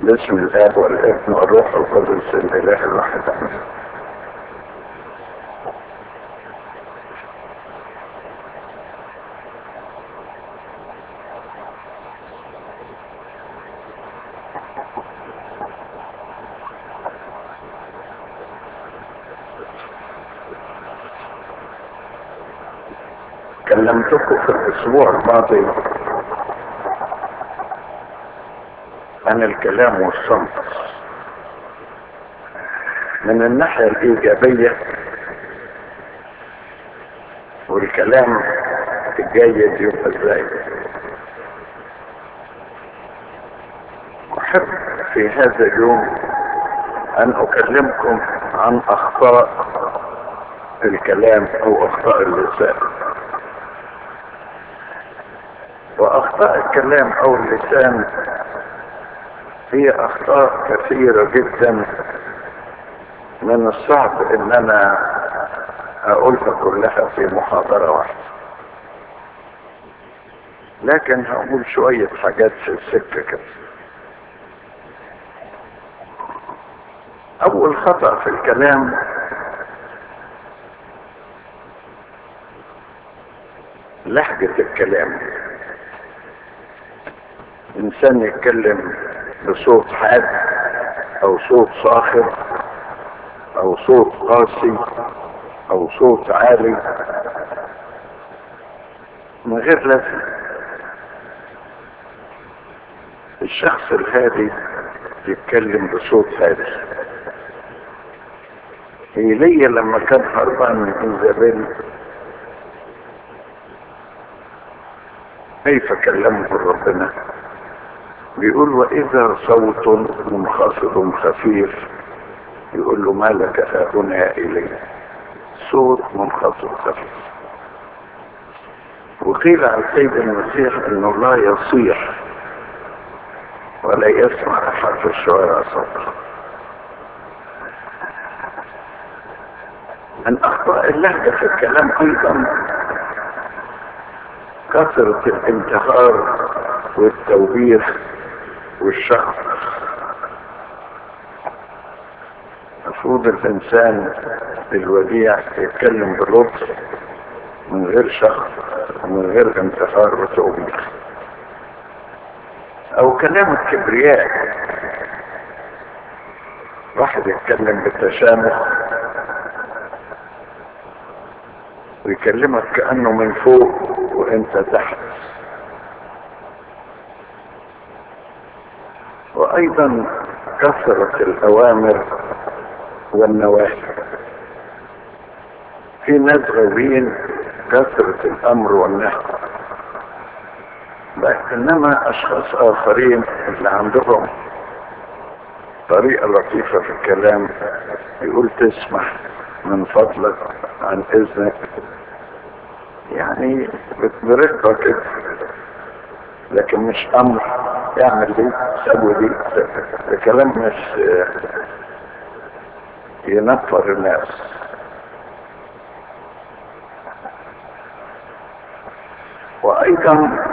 باسم الاب والابن والروح القدس الاله الواحد امين كلمتكم في الاسبوع الماضي عن الكلام والصمت من الناحية الإيجابية والكلام الجيد يبقى ازاي أحب في هذا اليوم أن أكلمكم عن أخطاء الكلام أو أخطاء اللسان وأخطاء الكلام أو اللسان هي اخطاء كثيرة جدا من الصعب ان انا اقولها كلها في محاضرة واحدة لكن هقول شوية حاجات في السكة كده اول خطأ في الكلام لهجة الكلام انسان يتكلم بصوت حاد او صوت صاخر او صوت قاسي او صوت عالي من غير لازم الشخص الهادي يتكلم بصوت هادي ايليا لما كان هربان من ايزابيل كيف كلمه ربنا بيقول واذا صوت منخفض خفيف يقول له ما لك هنا يا الي صوت منخفض خفيف وقيل عن سيد المسيح انه لا يصيح ولا يسمع احد في الشوارع صوته من اخطاء اللهجه في الكلام ايضا كثره الانتحار والتوبيخ والشخص المفروض الانسان الوديع يتكلم بلطف من غير شخص ومن غير انتحار وتوبيخ او كلام الكبرياء واحد يتكلم بالتشامخ ويكلمك كأنه من فوق وانت تحت وايضا كثرة الاوامر والنواهي في ناس غاويين كثرة الامر والنهي انما اشخاص اخرين اللي عندهم طريقة لطيفة في الكلام يقول تسمح من فضلك عن اذنك يعني برقة كده لكن مش امر اعمل دي سوي دي ده كلام مش ينفر الناس وايضا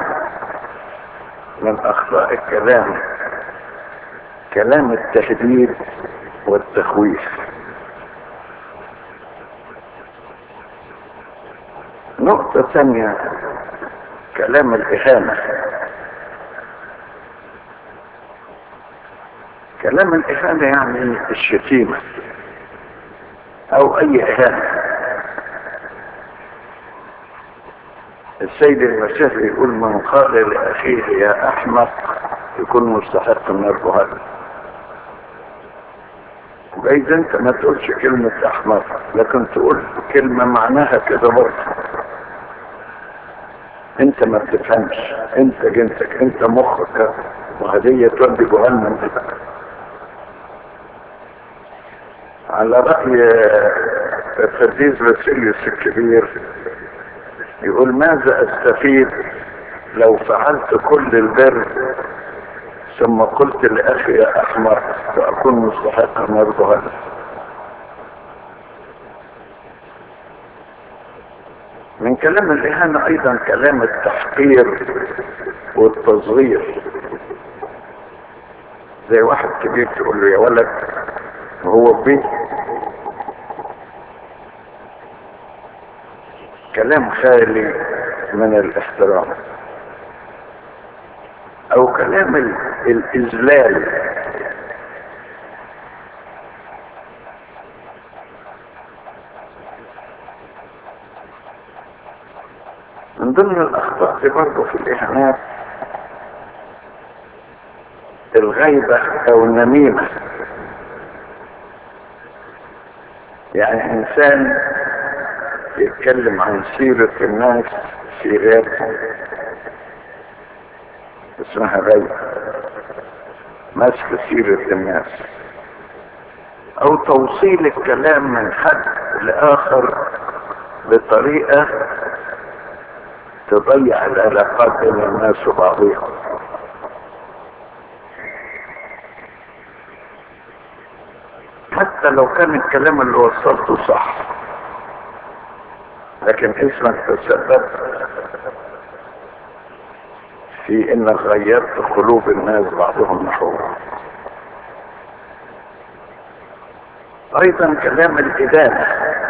من اخطاء الكلام كلام التهديد والتخويف نقطة ثانية كلام الإهانة كلام الإهانة يعني الشتيمة أو أي إهانة السيد المسيح يقول من قال لأخيه يا أحمق يكون مستحق من الرهان وإذا أنت ما تقولش كلمة أحمق لكن تقول كلمة معناها كده برضه انت ما بتفهمش انت جنسك انت مخك وهدية تودي جهنم على رأي القديس باسيليوس الكبير يقول ماذا استفيد لو فعلت كل البر ثم قلت لأخي يا أحمر فأكون مستحقا نار جهنم من كلام الإهانة أيضا كلام التحقير والتصغير زي واحد كبير تقول له يا ولد وهو بيه كلام خالي من الاحترام او كلام ال- الاذلال من ضمن الاخطاء دي برضه في الاهانات الغيبة او النميمة يعني انسان يتكلم عن سيرة الناس في غيرهم اسمها غيبة مسك سيرة الناس او توصيل الكلام من حد لاخر بطريقة تضيع العلاقات بين الناس وبعضهم حتى لو كان الكلام اللي وصلته صح لكن اسمك تسبب في انك غيرت قلوب الناس بعضهم نحو بعض ايضا كلام الادانه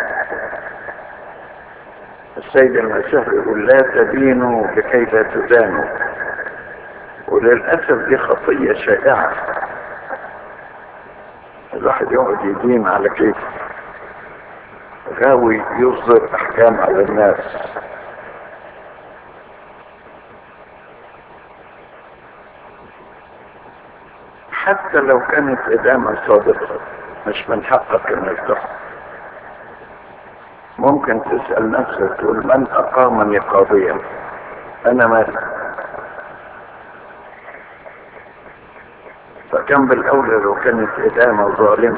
السيد المسيح يقول لا تدينوا لكي لا تدانوا وللاسف دي خطيه شائعه الواحد يقعد يدين على كيفه غاوي يصدر احكام على الناس حتى لو كانت ادامة صادقة مش من حقك انك تحكم ممكن تسأل نفسك تقول من اقامني قاضيا انا مالي فكان بالاولى لو كانت ادامة ظالمة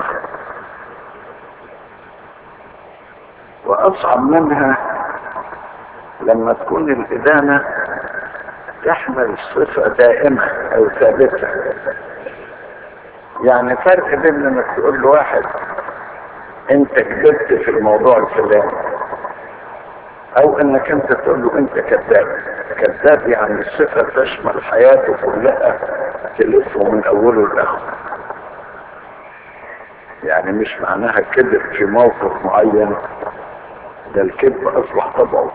واصعب منها لما تكون الادانة تحمل صفة دائمة او ثابتة يعني فرق بين انك تقول لواحد انت كذبت في الموضوع الفلاني او انك انت تقول له انت كذاب كذاب يعني الصفة تشمل حياته كلها تلفه من اوله لاخره يعني مش معناها كذب في موقف معين ده الكذب اصبح طبعه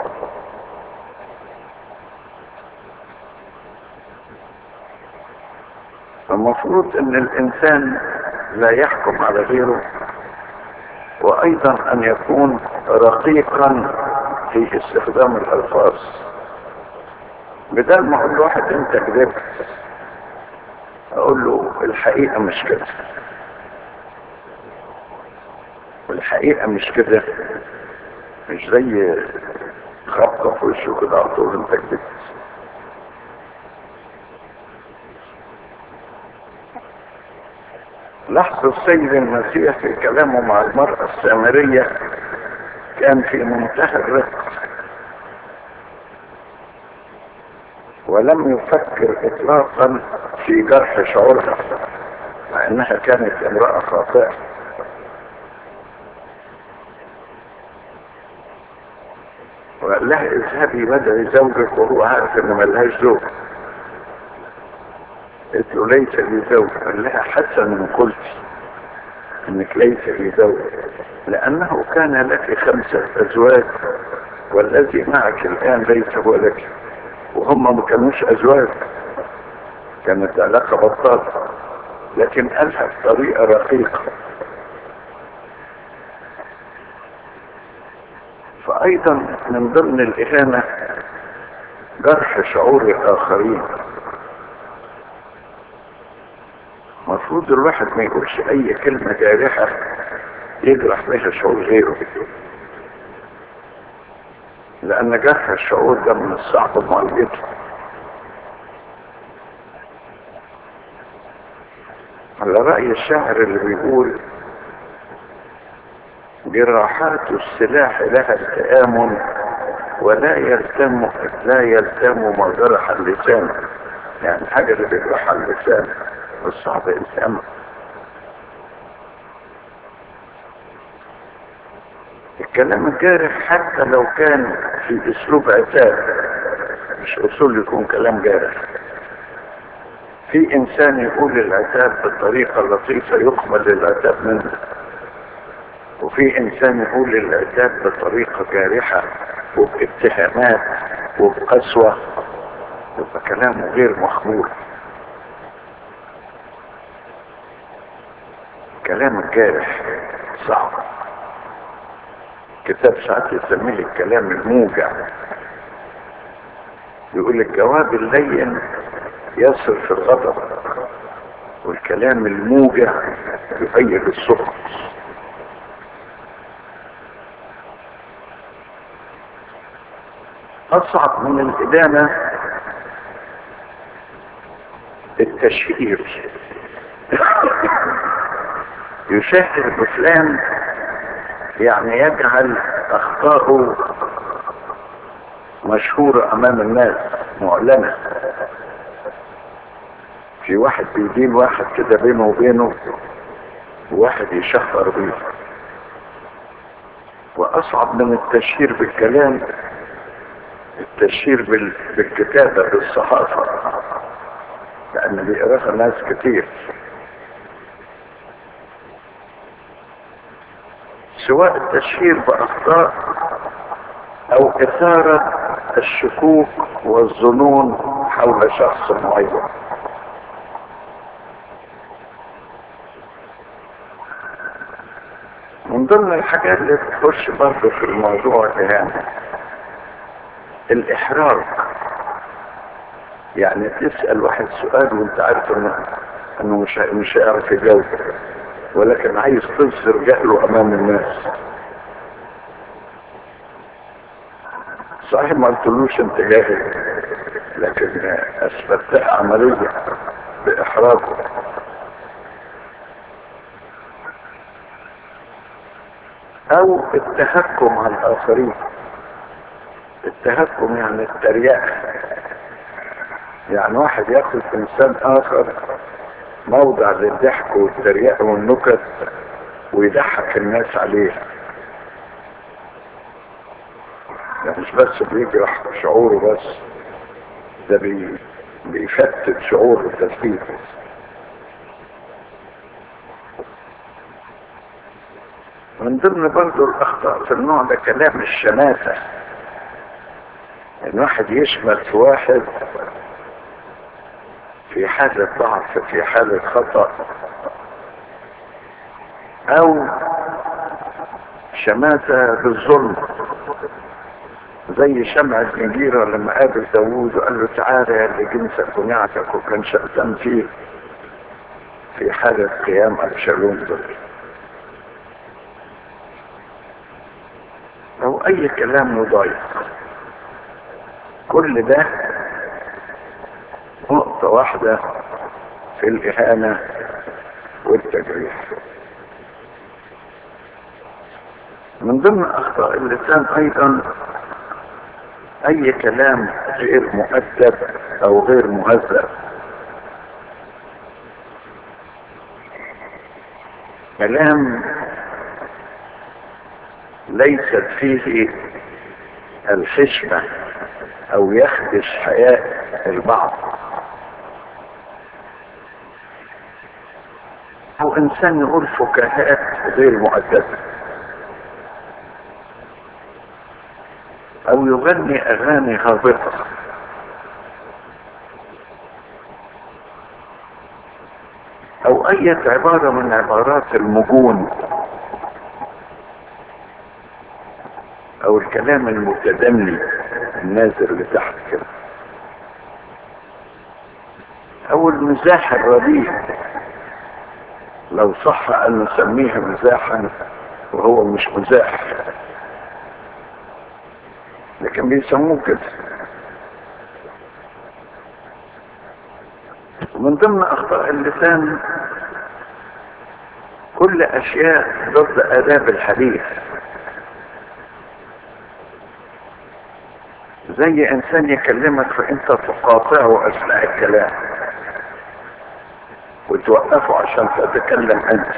فالمفروض ان الانسان لا يحكم على غيره وايضا ان يكون رقيقا في استخدام الالفاظ بدل ما اقول له واحد انت كذبت اقول له الحقيقه مش كده والحقيقه مش كده مش زي خبطه في وشه كده على طول انت كذبت لاحظ السيد المسيح في كلامه مع المرأة السامرية كان في منتهى الرفق ولم يفكر اطلاقا في جرح شعورها مع انها كانت امرأة خاطئة وقال لها اذهبي بدعي زوجك وهو عارف ان ملهاش زوج قلت له ليس لي زوج قال لها حسنا قلت انك ليس لي زوج لانه كان لك خمسة ازواج والذي معك الان ليس هو لك وهم ما كانوش ازواج كانت علاقة بطالة لكن قالها بطريقة رقيقة فايضا من ضمن الاهانة جرح شعور الاخرين المفروض الواحد ما يقولش اي كلمة جارحة يجرح بها شعور غيره لان جرح الشعور ده من الصعب معالجته على رأي الشاعر اللي بيقول جراحات السلاح لها التآمن ولا يلتم لا يلتم ما جرح اللسان يعني الحاجة اللي بيجرحها اللسان الصعب التأمن الكلام الجارح حتى لو كان في اسلوب عتاب مش اصول يكون كلام جارح في انسان يقول العتاب بطريقة لطيفة يقبل العتاب منه وفي انسان يقول العتاب بطريقة جارحة وباتهامات وبقسوة يبقى كلامه غير مقبول كلام الجارح صعب كتاب ساعات يسميه الكلام الموجع يقول الجواب اللين يصرف الغضب والكلام الموجع يؤيد السخط أصعب من الإدانة التشهير يشهر بفلان يعني يجعل أخطاءه مشهورة أمام الناس معلنة في واحد بيدين واحد كده بينه وبينه وواحد يشهر بيه وأصعب من التشهير بالكلام التشهير بال... بالكتابة بالصحافة لأن بيقراها ناس كتير سواء التشهير بأخطاء أو إثارة الشكوك والظنون حول شخص معين من ضمن الحاجات اللي تخش برضه في الموضوع ده الإحراج يعني تسأل واحد سؤال وانت عارف انه انه مش مش هيعرف يجاوب ولكن عايز تظهر جهله امام الناس صحيح ما قلتلوش انت جاهل لكن اثبتها عملية باحراجه او التهكم على الاخرين التهكم يعني التريقة يعني واحد ياخذ انسان اخر موضع للضحك والتريقة والنكت ويضحك الناس عليه يعني مش بس بيجرح شعوره بس ده بي بيفتت شعور التثبيت من ضمن برضه الاخطاء في النوع ده كلام الشماتة ان واحد يشمت في واحد في حالة ضعف في حالة خطأ او شماتة بالظلم زي شمع الجنجيرة لما قابل داوود وقال له تعالى يا اللي جنسك ونعتك وكان شأتان فيه في حالة قيام أبشالوم ضده أو أي كلام مضايق كل ده نقطة واحدة في الإهانة والتجريح من ضمن أخطاء اللسان أيضا أي كلام غير مؤدب أو غير مهذب كلام ليست فيه الحشمة أو يخدش حياء البعض أو إنسان يقول فكاهات غير مؤدبة او يغني اغاني هابطة او اي عبارة من عبارات المجون او الكلام المتدني النازل لتحت كده او المزاح الرديء لو صح ان نسميها مزاحا وهو مش مزاح لكن بيسموه كده ومن ضمن اخطاء اللسان كل اشياء ضد اداب الحديث زي انسان يكلمك فانت تقاطعه اثناء الكلام وتوقفه عشان تتكلم انت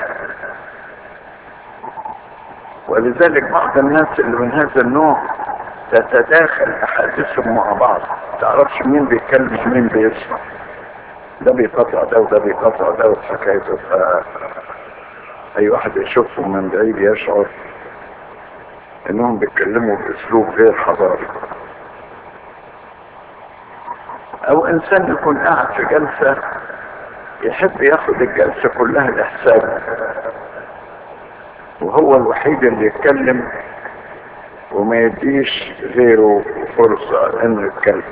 ولذلك بعض الناس اللي من هذا النوع تتداخل احاديثهم مع بعض تعرفش مين بيتكلم ومين بيسمع ده بيقطع ده وده بيقطع ده والحكاية تبقى اي واحد يشوفهم من بعيد يشعر انهم بيتكلموا باسلوب غير حضاري او انسان يكون قاعد في جلسة يحب ياخد الجلسة كلها لحسابه وهو الوحيد اللي يتكلم وما يديش غيره فرصة انه يتكلم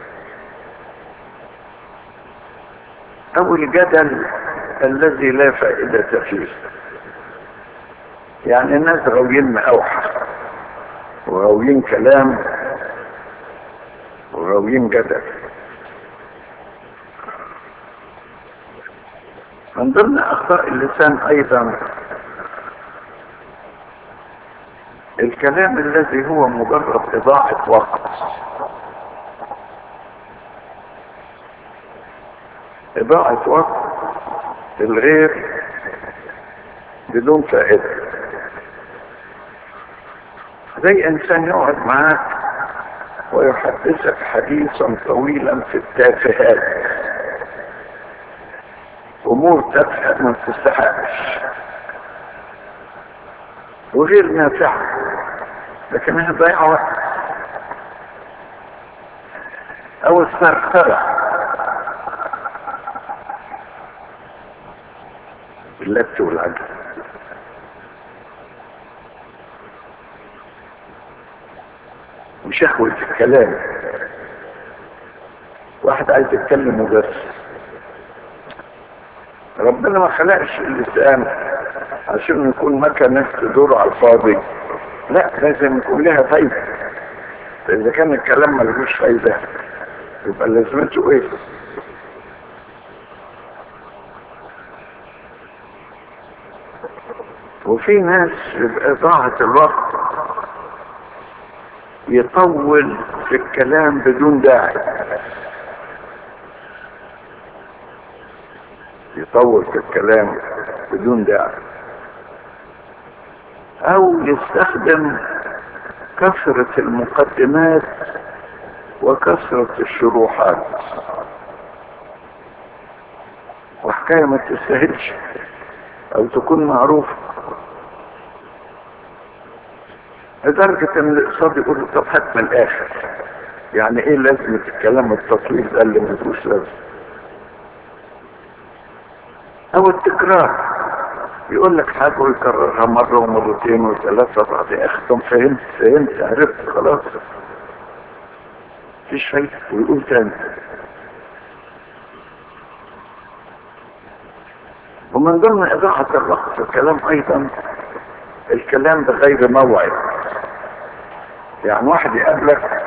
او الجدل الذي لا فائدة فيه يعني الناس غاويين مأوحة وغاويين كلام وغاويين جدل من ضمن اخطاء اللسان ايضا الكلام الذي هو مجرد اضاعة وقت اضاعة وقت الغير بدون فائدة زي انسان يقعد معاك ويحدثك حديثا طويلا في التافهات امور تافهه ما تستحقش وغير نافعه لكنها ضيعه وقت او الثرثره اللبس والعجل وشهوة الكلام واحد عايز يتكلم وبس ربنا ما خلقش اللسان عشان يكون مكنة تدور على الفاضي لا لازم يكون لها فايدة فإذا كان الكلام ملهوش فايدة يبقى لازمته ايه وفي ناس بإضاعة الوقت يطول في الكلام بدون داعي يطول في الكلام بدون داعي او يستخدم كثرة المقدمات وكثرة الشروحات وحكاية ما تستاهلش او تكون معروفة لدرجة ان الاقتصاد يقول له طب هات من الاخر يعني ايه لازمة الكلام التطويل ده اللي ملوش لازمة او التكرار يقول لك حاجة ويكررها مرة ومرتين وثلاثة بعد اختم فهمت فهمت عرفت خلاص مفيش فايدة ويقول تاني ومن ضمن إضاعة الوقت في الكلام أيضا الكلام بغير موعد يعني واحد يقابلك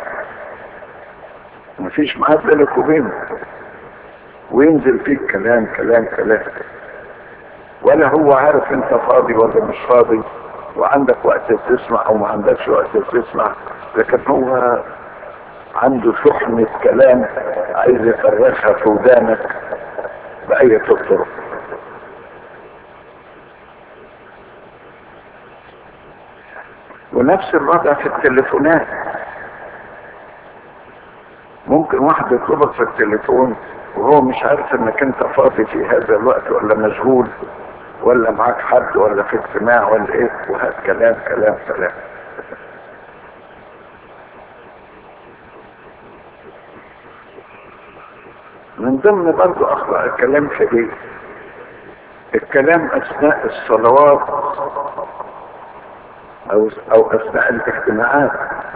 مفيش ميعاد بينك وبينه وينزل فيك كلام كلام كلام ولا هو عارف انت فاضي ولا مش فاضي وعندك وقت تسمع او ما عندكش وقت تسمع لكن هو عنده شحنة كلام عايز يفرغها في ودانك بأية الطرق ونفس الوضع في التليفونات ممكن واحد يطلبك في التليفون وهو مش عارف انك انت فاضي في هذا الوقت ولا مشغول ولا معاك حد ولا في اجتماع ولا ايه وهات كلام كلام كلام من ضمن برضو اخطاء الكلام كبير الكلام اثناء الصلوات او او اثناء الاجتماعات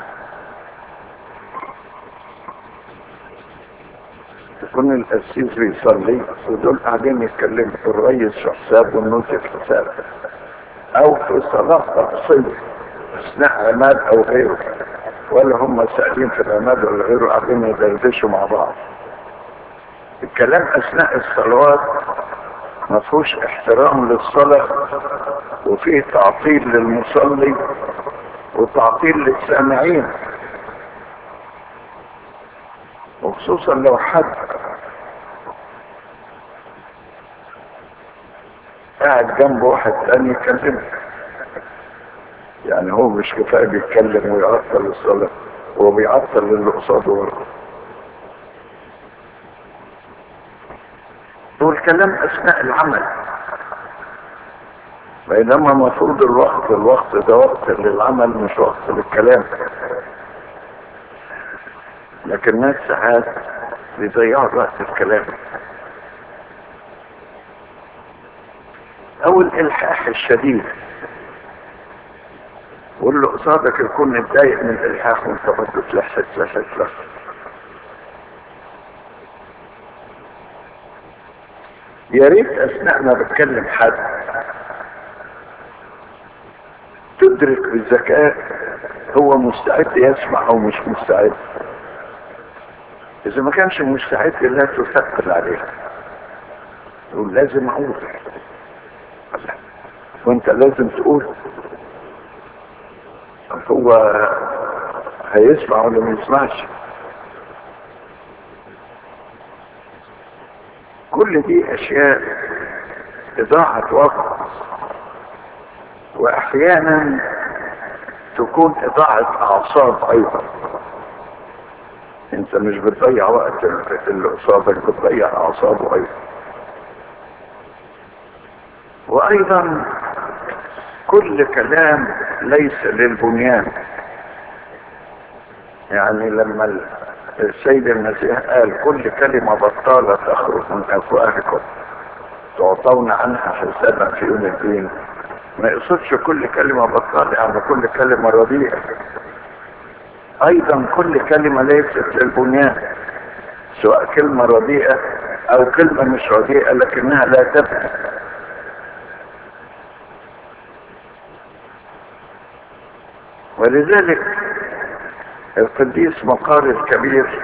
يكون القسيس بيصلي ودول قاعدين يتكلموا الرئيس في حساب والنوت في حساب او في صلاة تفصيل اثناء عماد او غيره ولا هم سائلين في العماد ولا غيره قاعدين يدردشوا مع بعض الكلام اثناء الصلوات ما فيهوش احترام للصلاة وفيه تعطيل للمصلي وتعطيل للسامعين وخصوصا لو حد قاعد جنب واحد تاني يكلمه يعني هو مش كفايه بيتكلم ويعطل الصلاه هو بيعطل اللي قصاده برضه والكلام اثناء العمل بينما المفروض الوقت الوقت ده وقت للعمل مش وقت للكلام لكن الناس ساعات بيضيعوا الوقت في الكلام او الالحاح الشديد واللي قصادك يكون متضايق من الالحاح وانت برضه تلحس تلحس تلحس يا ريت اثناء ما بتكلم حد تدرك بذكاء هو مستعد يسمع او مش مستعد اذا ما كانش مستعد لا تثقل عليه تقول لازم اقول وانت لازم تقول هو هيسمع ولا ما يسمعش كل دي اشياء اضاعة وقت واحيانا تكون اضاعة اعصاب ايضا انت مش بتضيع وقت اللي قصادك بتضيع اعصابه ايضا وايضا كل كلام ليس للبنيان يعني لما السيد المسيح قال كل كلمة بطالة تخرج من أفواهكم تعطون عنها حسابا في يوم الدين ما يقصدش كل كلمة بطالة يعني كل كلمة رديئة أيضا كل كلمة ليست للبنيان سواء كلمة رديئة أو كلمة مش رديئة لكنها لا تبني ولذلك القديس مقار الكبير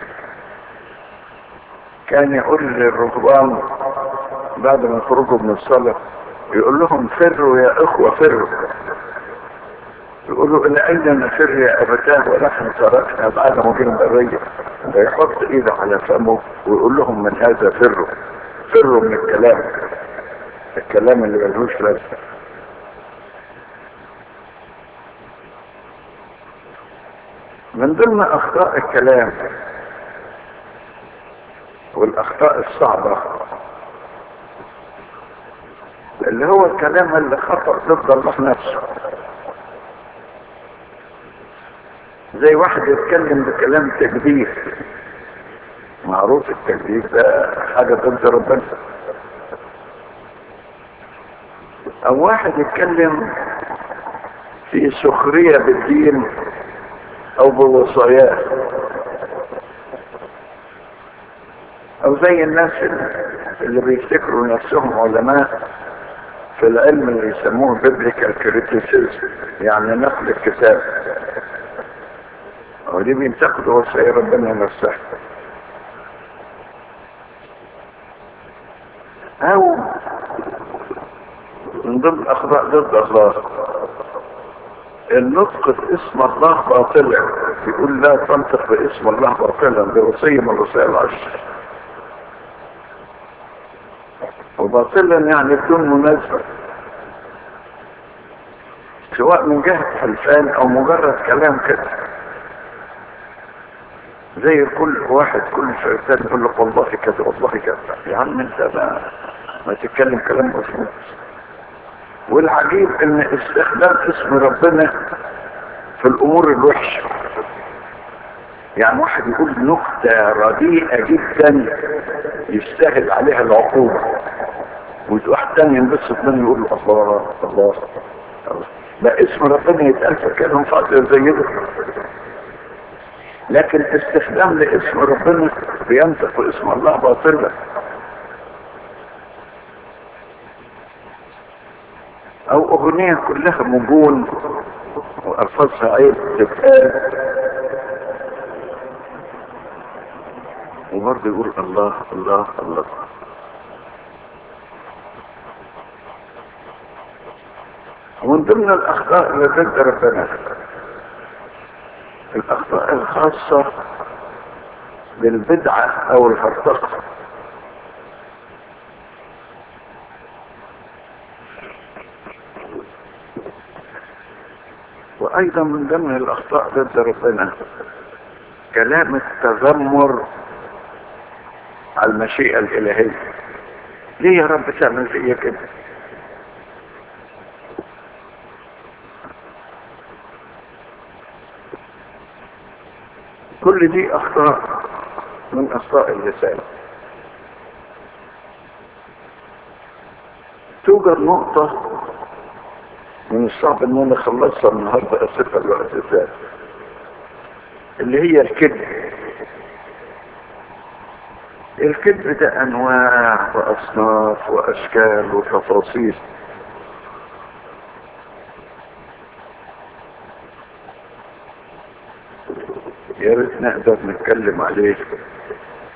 كان يقول للرهبان بعد ما يخرجوا من الصلاة يقول لهم فروا يا اخوة فروا يقولوا الى اين نفر يا ابتاه ونحن تركنا بعد مجين برية فيحط ايده على فمه ويقول لهم من هذا فروا فروا من الكلام الكلام اللي ملهوش لازمه من ضمن اخطاء الكلام والاخطاء الصعبة اللي هو الكلام اللي خطأ ضد الله نفسه زي واحد يتكلم بكلام تكذيب معروف التكذيب ده حاجة ضد ربنا او واحد يتكلم في سخرية بالدين او بوصاياه او زي الناس اللي بيفتكروا نفسهم علماء في العلم اللي يسموه biblical criticism يعني نقل الكتاب ودي بينتقدوا وصايا ربنا نفسها او من ضمن الاخطاء ضد الله النطق باسم الله باطلا يقول لا تنطق باسم الله باطلا دي وصيه من الوصايا العشر وباطلا يعني بدون مناسبه سواء من جهه حلفان او مجرد كلام كده زي كل واحد كل شيطان يقول لك والله كذا والله كذا يا عم انت ما, ما تتكلم كلام مظبوط والعجيب ان استخدام اسم ربنا في الامور الوحشة يعني واحد يقول نكتة رديئة جدا يستاهل عليها العقوبة واحد تاني ينبسط منه يقول له الله الله لا اسم ربنا يتقال في كلام فاضل زي ده لكن استخدام لاسم ربنا بينطق اسم الله باطلا او اغنية كلها مجون والفاظها عيب تتقال وبرضه يقول الله الله الله ومن ضمن الاخطاء اللي ضد ربنا الاخطاء الخاصة بالبدعة او الهرطقة وايضا من ضمن الاخطاء ضد ربنا كلام التذمر على المشيئة الالهية ليه يا رب تعمل فيا كده كل دي اخطاء من اخطاء اللسان توجد نقطة من الصعب ان انا اخلصها النهارده اسيبها الوقت الثاني اللي هي الكذب الكذب ده انواع واصناف واشكال وتفاصيل يا ريت نقدر نتكلم عليه